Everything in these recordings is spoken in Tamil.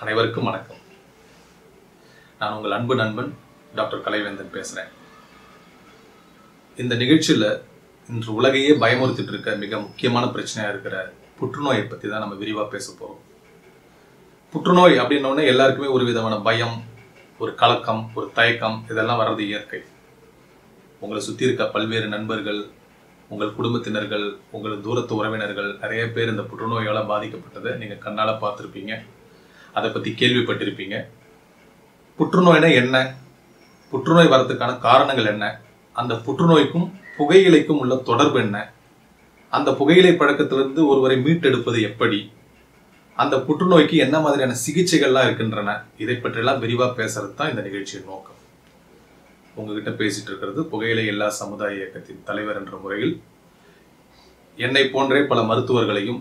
அனைவருக்கும் வணக்கம் நான் உங்கள் அன்பு நண்பன் டாக்டர் கலைவேந்தன் பேசுகிறேன் இந்த நிகழ்ச்சியில் இன்று உலகையே பயமுறுத்திட்டு இருக்க மிக முக்கியமான பிரச்சனையாக இருக்கிற புற்றுநோயை பற்றி தான் நம்ம விரிவாக பேச போகிறோம் புற்றுநோய் அப்படின்னோடனே எல்லாருக்குமே ஒரு விதமான பயம் ஒரு கலக்கம் ஒரு தயக்கம் இதெல்லாம் வர்றது இயற்கை உங்களை சுற்றி இருக்க பல்வேறு நண்பர்கள் உங்கள் குடும்பத்தினர்கள் உங்கள் தூரத்து உறவினர்கள் நிறைய பேர் இந்த புற்றுநோயால் பாதிக்கப்பட்டதை நீங்கள் கண்ணால் பார்த்துருப்பீங்க அதை பற்றி கேள்விப்பட்டிருப்பீங்க புற்றுநோய்னா என்ன புற்றுநோய் வரதுக்கான காரணங்கள் என்ன அந்த புற்றுநோய்க்கும் புகையிலைக்கும் உள்ள தொடர்பு என்ன அந்த புகையிலை பழக்கத்திலிருந்து ஒருவரை மீட்டெடுப்பது எப்படி அந்த புற்றுநோய்க்கு என்ன மாதிரியான சிகிச்சைகள்லாம் இருக்கின்றன இதை பற்றியெல்லாம் விரிவாக பேசுறது தான் இந்த நிகழ்ச்சியின் நோக்கம் உங்ககிட்ட பேசிட்டு இருக்கிறது புகையிலை எல்லா சமுதாய இயக்கத்தின் தலைவர் என்ற முறையில் என்னை போன்றே பல மருத்துவர்களையும்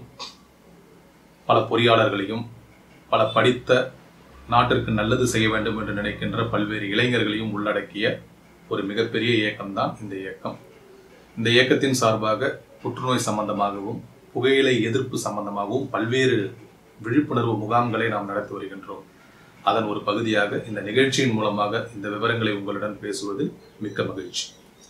பல பொறியாளர்களையும் பல படித்த நாட்டிற்கு நல்லது செய்ய வேண்டும் என்று நினைக்கின்ற பல்வேறு இளைஞர்களையும் உள்ளடக்கிய ஒரு மிகப்பெரிய இயக்கம்தான் இந்த இயக்கம் இந்த இயக்கத்தின் சார்பாக புற்றுநோய் சம்பந்தமாகவும் புகையிலை எதிர்ப்பு சம்பந்தமாகவும் பல்வேறு விழிப்புணர்வு முகாம்களை நாம் நடத்தி வருகின்றோம் அதன் ஒரு பகுதியாக இந்த நிகழ்ச்சியின் மூலமாக இந்த விவரங்களை உங்களுடன் பேசுவது மிக்க மகிழ்ச்சி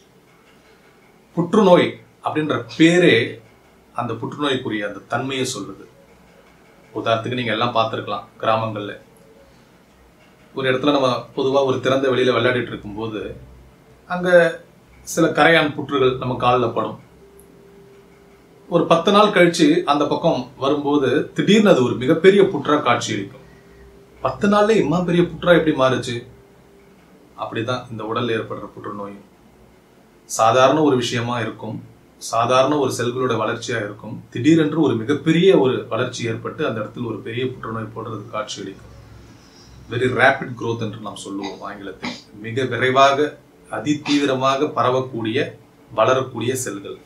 புற்றுநோய் அப்படின்ற பேரே அந்த புற்றுநோய்க்குரிய அந்த தன்மையை சொல்லுது உதாரணத்துக்கு நீங்க எல்லாம் பார்த்துருக்கலாம் கிராமங்கள்ல ஒரு இடத்துல நம்ம பொதுவாக ஒரு திறந்த வெளியில விளையாடிட்டு இருக்கும்போது அங்க சில கரையான் புற்றுகள் நம்ம காலில் படும் ஒரு பத்து நாள் கழிச்சு அந்த பக்கம் வரும்போது திடீர்னு அது ஒரு மிகப்பெரிய புற்றா காட்சி அளிக்கும் பத்து நாள்ல இம்மா பெரிய புற்றா எப்படி மாறுச்சு அப்படிதான் இந்த உடல்ல ஏற்படுற புற்றுநோயும் சாதாரண ஒரு விஷயமா இருக்கும் சாதாரண ஒரு செல்களோட வளர்ச்சியா இருக்கும் திடீரென்று ஒரு மிகப்பெரிய ஒரு வளர்ச்சி ஏற்பட்டு அந்த இடத்துல ஒரு பெரிய புற்றுநோய் போடுறது காட்சி அளிக்கும் வெரி ரேபிட் growth என்று நாம் சொல்லுவோம் ஆங்கிலத்தில் மிக விரைவாக அதிதீவிரமாக பரவக்கூடிய வளரக்கூடிய செல்கள்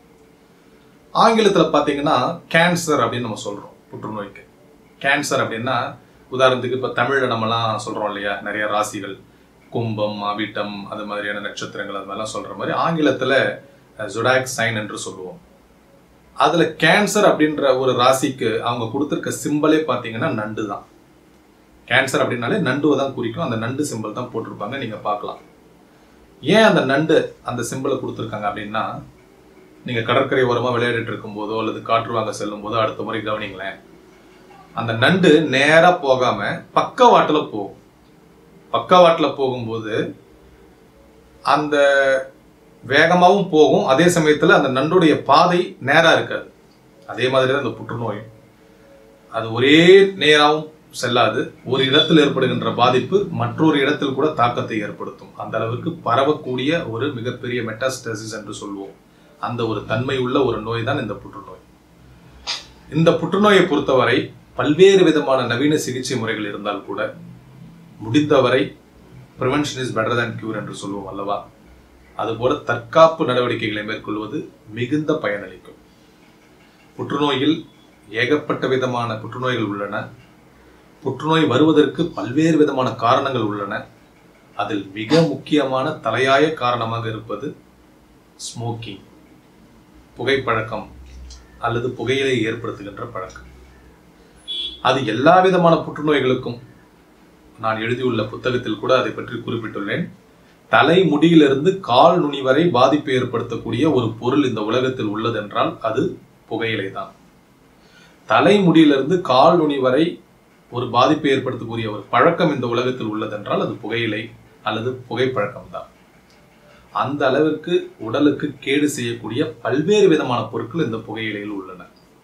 ஆங்கிலத்துல பாத்தீங்கன்னா கேன்சர் அப்படின்னு நம்ம சொல்றோம் புற்றுநோய்க்கு கேன்சர் அப்படின்னா உதாரணத்துக்கு இப்ப தமிழ்ல நம்மலாம் சொல்றோம் இல்லையா நிறைய ராசிகள் கும்பம் அவிட்டம் அது மாதிரியான நட்சத்திரங்கள் அது மாதிரிலாம் சொல்ற மாதிரி ஆங்கிலத்துல ஜுடாக் சைன் என்று சொல்லுவோம் அதுல கேன்சர் அப்படின்ற ஒரு ராசிக்கு அவங்க கொடுத்திருக்க சிம்பலே பாத்தீங்கன்னா நண்டு தான் கேன்சர் அப்படின்னாலே நண்டுவை தான் குறிக்கும் அந்த நண்டு சிம்பல் தான் போட்டிருப்பாங்க நீங்க பார்க்கலாம் ஏன் அந்த நண்டு அந்த சிம்பலை கொடுத்துருக்காங்க அப்படின்னா நீங்க கடற்கரை ஓரமா விளையாடிட்டு இருக்கும் போதோ அல்லது காற்று வாங்க செல்லும் போதோ அடுத்த முறை கவனிங்களேன் அந்த நண்டு நேரா போகாம பக்கவாட்டுல போகும் பக்கவாட்டுல போகும்போது அந்த வேகமாவும் போகும் அதே சமயத்துல அந்த நண்டுடைய பாதை நேரா இருக்காது அதே மாதிரி தான் அந்த புற்றுநோயும் அது ஒரே நேராவும் செல்லாது ஒரு இடத்தில் ஏற்படுகின்ற பாதிப்பு மற்றொரு இடத்தில் கூட தாக்கத்தை ஏற்படுத்தும் அந்த அளவுக்கு பரவக்கூடிய ஒரு மிகப்பெரிய மெட்டாஸ்டசிஸ் என்று சொல்லுவோம் அந்த ஒரு தன்மை உள்ள ஒரு நோய் தான் இந்த புற்றுநோய் இந்த புற்றுநோயை பொறுத்தவரை பல்வேறு விதமான நவீன சிகிச்சை முறைகள் இருந்தால் கூட முடிந்தவரை prevention is better than cure என்று சொல்லுவோம் அல்லவா அதுபோல தற்காப்பு நடவடிக்கைகளை மேற்கொள்வது மிகுந்த பயனளிக்கும் புற்றுநோயில் ஏகப்பட்ட விதமான புற்றுநோய்கள் உள்ளன புற்றுநோய் வருவதற்கு பல்வேறு விதமான காரணங்கள் உள்ளன அதில் மிக முக்கியமான தலையாய காரணமாக இருப்பது ஸ்மோக்கிங் புகைப்பழக்கம் அல்லது புகையிலை ஏற்படுத்துகின்ற பழக்கம் அது எல்லா விதமான புற்றுநோய்களுக்கும் நான் எழுதியுள்ள புத்தகத்தில் கூட அதை பற்றி குறிப்பிட்டுள்ளேன் தலை முடியிலிருந்து கால் நுனி வரை பாதிப்பை ஏற்படுத்தக்கூடிய ஒரு பொருள் இந்த உலகத்தில் உள்ளதென்றால் அது புகையிலை தான் தலை முடியிலிருந்து கால் நுனி வரை ஒரு பாதிப்பை ஏற்படுத்தக்கூடிய ஒரு பழக்கம் இந்த உலகத்தில் உள்ளதென்றால் அது புகையிலை அல்லது புகைப்பழக்கம் தான் அந்த அளவிற்கு உடலுக்கு கேடு செய்யக்கூடிய பல்வேறு விதமான பொருட்கள் இந்த புகையிலையில் உள்ளன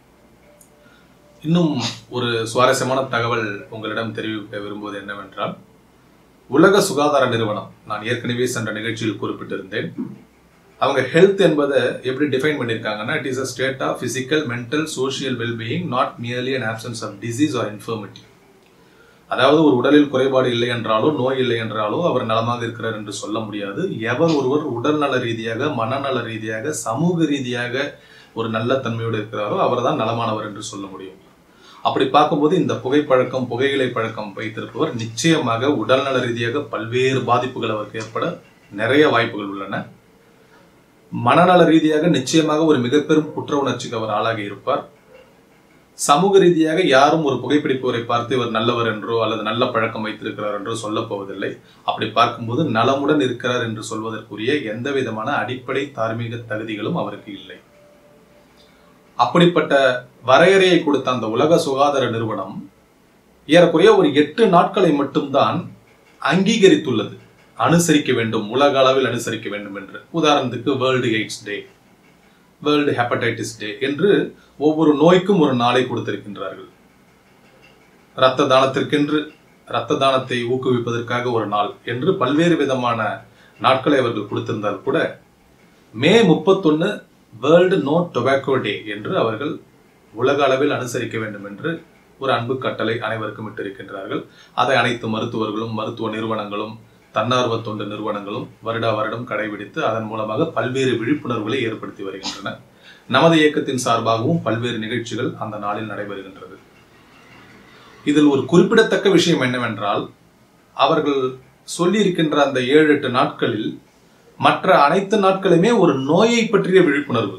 இன்னும் ஒரு சுவாரஸ்யமான தகவல் உங்களிடம் தெரிவிக்க விரும்புவது என்னவென்றால் உலக சுகாதார நிறுவனம் நான் ஏற்கனவே சென்ற நிகழ்ச்சியில் குறிப்பிட்டிருந்தேன் அவங்க ஹெல்த் என்பதை எப்படி டிஃபைன் பண்ணியிருக்காங்கன்னா it is a state of physical mental social wellbeing not merely an absence of disease or infirmity அதாவது ஒரு உடலில் குறைபாடு இல்லை என்றாலோ நோய் இல்லை என்றாலோ அவர் நலமாக இருக்கிறார் என்று சொல்ல முடியாது எவர் ஒருவர் உடல்நல ரீதியாக மனநல ரீதியாக சமூக ரீதியாக ஒரு நல்ல தன்மையோடு இருக்கிறாரோ அவர் தான் நலமானவர் என்று சொல்ல முடியும் அப்படி பார்க்கும்போது இந்த புகைப்பழக்கம் புகையிலை பழக்கம் வைத்திருப்பவர் நிச்சயமாக உடல்நல ரீதியாக பல்வேறு பாதிப்புகள் அவருக்கு ஏற்பட நிறைய வாய்ப்புகள் உள்ளன மனநல ரீதியாக நிச்சயமாக ஒரு மிக பெரும் குற்ற உணர்ச்சிக்கு அவர் ஆளாகி இருப்பார் சமூக ரீதியாக யாரும் ஒரு புகைப்பிடிப்பவரை பார்த்து இவர் நல்லவர் என்றோ அல்லது நல்ல பழக்கம் வைத்திருக்கிறார் என்றோ சொல்ல போவதில்லை அப்படி பார்க்கும்போது நலமுடன் இருக்கிறார் என்று சொல்வதற்குரிய எந்த விதமான அடிப்படை தார்மீக தகுதிகளும் அவருக்கு இல்லை அப்படிப்பட்ட வரையறையை கொடுத்த அந்த உலக சுகாதார நிறுவனம் ஏறக்குறைய ஒரு எட்டு நாட்களை மட்டும்தான் அங்கீகரித்துள்ளது அனுசரிக்க வேண்டும் உலக அளவில் அனுசரிக்க வேண்டும் என்று உதாரணத்துக்கு world AIDS day world hepatitis day என்று ஒவ்வொரு நோய்க்கும் ஒரு நாளை கொடுத்திருக்கின்றார்கள் இரத்த தானத்திற்கென்று இரத்த தானத்தை ஊக்குவிப்பதற்காக ஒரு நாள் என்று பல்வேறு விதமான நாட்களை அவர்கள் கொடுத்திருந்தால் கூட மே முப்பத்தொன்னு வேர்ல்டு நோ டொபாக்கோ டே என்று அவர்கள் உலக அளவில் அனுசரிக்க வேண்டும் என்று ஒரு அன்பு கட்டளை அனைவருக்கும் இட்டிருக்கின்றார்கள் அதை அனைத்து மருத்துவர்களும் மருத்துவ நிறுவனங்களும் தன்னார்வ தொண்டு நிறுவனங்களும் வருடா வருடம் கடைபிடித்து அதன் மூலமாக பல்வேறு விழிப்புணர்வுகளை ஏற்படுத்தி வருகின்றன நமது இயக்கத்தின் சார்பாகவும் பல்வேறு நிகழ்ச்சிகள் அந்த நாளில் நடைபெறுகின்றது இதில் ஒரு குறிப்பிடத்தக்க விஷயம் என்னவென்றால் அவர்கள் சொல்லியிருக்கின்ற அந்த ஏழு எட்டு நாட்களில் மற்ற அனைத்து நாட்களுமே ஒரு நோயை பற்றிய விழிப்புணர்வு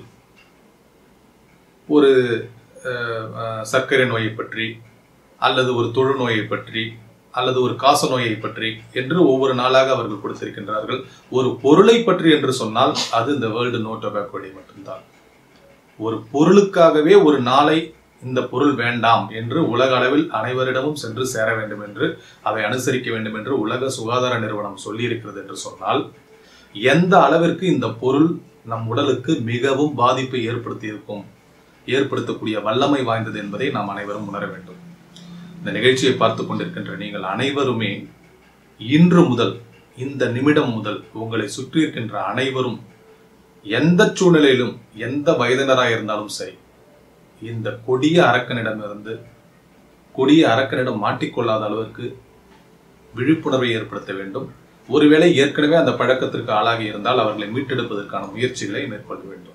ஒரு அஹ், அஹ், சர்க்கரை நோயை பற்றி அல்லது ஒரு தொழுநோயை பற்றி அல்லது ஒரு காச நோயை பற்றி என்று ஒவ்வொரு நாளாக அவர்கள் கொடுத்திருக்கின்றார்கள் ஒரு பொருளை பற்றி என்று சொன்னால் அது இந்த வேர்ல்டு நோ டொபாக்கோ டே மட்டும்தான் ஒரு பொருளுக்காகவே ஒரு நாளை இந்த பொருள் வேண்டாம் என்று உலக அளவில் அனைவரிடமும் சென்று சேர வேண்டும் என்று அதை அனுசரிக்க வேண்டும் என்று உலக சுகாதார நிறுவனம் சொல்லியிருக்கிறது என்று சொன்னால் எந்த அளவிற்கு இந்த பொருள் நம் உடலுக்கு மிகவும் பாதிப்பை ஏற்படுத்தி இருக்கும் ஏற்படுத்தக்கூடிய வல்லமை வாய்ந்தது என்பதை நாம் அனைவரும் உணர வேண்டும் இந்த நிகழ்ச்சியை பார்த்து கொண்டிருக்கின்ற நீங்கள் அனைவருமே இன்று முதல் இந்த நிமிடம் முதல் உங்களை சுற்றி இருக்கின்ற அனைவரும் எந்த சூழ்நிலையிலும் எந்த வயதினராக இருந்தாலும் சரி இந்த கொடிய அரக்கனிடமிருந்து கொடிய அரக்கனிடம் மாட்டிக்கொள்ளாத அளவிற்கு விழிப்புணர்வை ஏற்படுத்த வேண்டும் ஒருவேளை ஏற்கனவே அந்த பழக்கத்திற்கு ஆளாகி இருந்தால் அவர்களை மீட்டெடுப்பதற்கான முயற்சிகளை மேற்கொள்ள வேண்டும்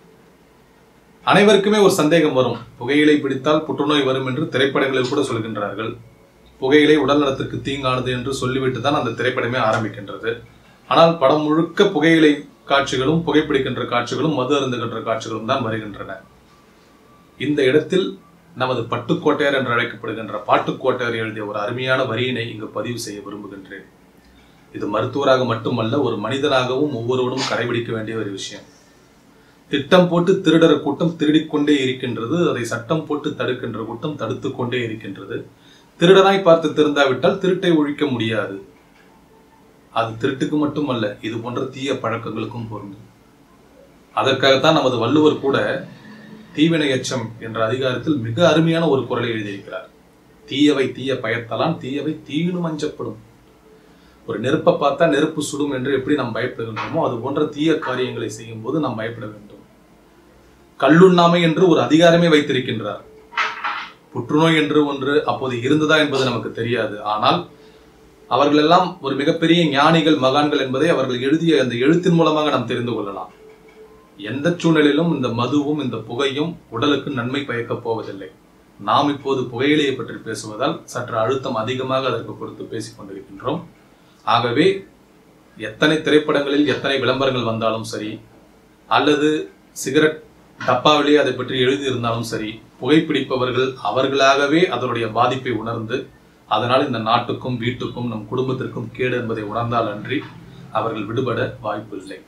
அனைவருக்குமே ஒரு சந்தேகம் வரும் புகையிலை பிடித்தால் புற்றுநோய் வரும் என்று திரைப்படங்களில் கூட சொல்கின்றார்கள் புகையிலை உடல் நலத்திற்கு தீங்கானது என்று சொல்லிவிட்டு தான் அந்த திரைப்படமே ஆரம்பிக்கின்றது ஆனால் படம் முழுக்க புகையிலை காட்சிகளும் புகைப்பிடிக்கின்ற காட்சிகளும் மது அருந்துகின்ற காட்சிகளும் தான் வருகின்றன இந்த இடத்தில் நமது பட்டுக்கோட்டையர் என்று அழைக்கப்படுகின்ற பாட்டுக்கோட்டையர் எழுதிய ஒரு அருமையான வரியினை இங்கு பதிவு செய்ய விரும்புகின்றேன் இது மருத்துவராக மட்டுமல்ல ஒரு மனிதனாகவும் ஒவ்வொருவரும் கடைபிடிக்க வேண்டிய ஒரு விஷயம் திட்டம் போட்டு திருடர் கூட்டம் திருடிக்கொண்டே இருக்கின்றது அதை சட்டம் போட்டு தடுக்கின்ற கூட்டம் தடுத்து கொண்டே இருக்கின்றது திருடனாய் பார்த்து திருந்தாவிட்டால் திருட்டை ஒழிக்க முடியாது அது திருட்டுக்கு மட்டுமல்ல இது போன்ற தீய பழக்கங்களுக்கும் பொருந்தும் அதற்காகத்தான் நமது வள்ளுவர் கூட தீவினை எச்சம் என்ற அதிகாரத்தில் மிக அருமையான ஒரு குரலை எழுதியிருக்கிறார் தீயவை தீய பயத்தலாம் தீயவை தீயினும் அஞ்சப்படும் ஒரு நெருப்பை பார்த்தா நெருப்பு சுடும் என்று எப்படி நாம் பயப்படுகின்றோமோ அது போன்ற தீய காரியங்களை செய்யும் போது நாம் பயப்பட வேண்டும் கல்லுண்ணாமை என்று ஒரு அதிகாரமே வைத்திருக்கின்றார் புற்றுநோய் என்று ஒன்று அப்போது இருந்ததா என்பது நமக்கு தெரியாது ஆனால் அவர்கள் எல்லாம் ஒரு மிகப்பெரிய ஞானிகள் மகான்கள் என்பதை அவர்கள் எழுதிய அந்த எழுத்தின் மூலமாக நாம் தெரிந்து கொள்ளலாம் எந்த சூழ்நிலையிலும் இந்த மதுவும் இந்த புகையும் உடலுக்கு நன்மை பயக்கப் போவதில்லை நாம் இப்போது புகையிலையை பற்றி பேசுவதால் சற்று அழுத்தம் அதிகமாக அதற்கு கொடுத்து பேசிக் கொண்டிருக்கின்றோம் ஆகவே எத்தனை திரைப்படங்களில் எத்தனை விளம்பரங்கள் வந்தாலும் சரி அல்லது சிகரெட் டப்பாவிலே அதை பற்றி எழுதியிருந்தாலும் சரி புகைப்பிடிப்பவர்கள் அவர்களாகவே அதனுடைய பாதிப்பை உணர்ந்து அதனால் இந்த நாட்டுக்கும் வீட்டுக்கும் நம் குடும்பத்திற்கும் கேடு என்பதை உணர்ந்தால் அன்றி அவர்கள் விடுபட வாய்ப்பில்லை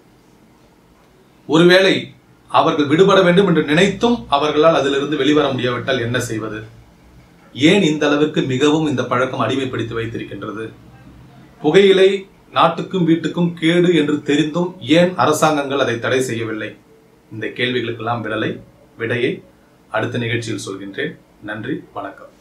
ஒருவேளை அவர்கள் விடுபட வேண்டும் என்று நினைத்தும் அவர்களால் அதிலிருந்து வெளிவர முடியாவிட்டால் என்ன செய்வது ஏன் இந்த அளவிற்கு மிகவும் இந்த பழக்கம் அடிமைப்படுத்தி வைத்திருக்கின்றது புகையிலை நாட்டுக்கும் வீட்டுக்கும் கேடு என்று தெரிந்தும் ஏன் அரசாங்கங்கள் அதை தடை செய்யவில்லை இந்த கேள்விகளுக்கெல்லாம் விடலை விடையை அடுத்த நிகழ்ச்சியில் சொல்கின்றேன் நன்றி வணக்கம்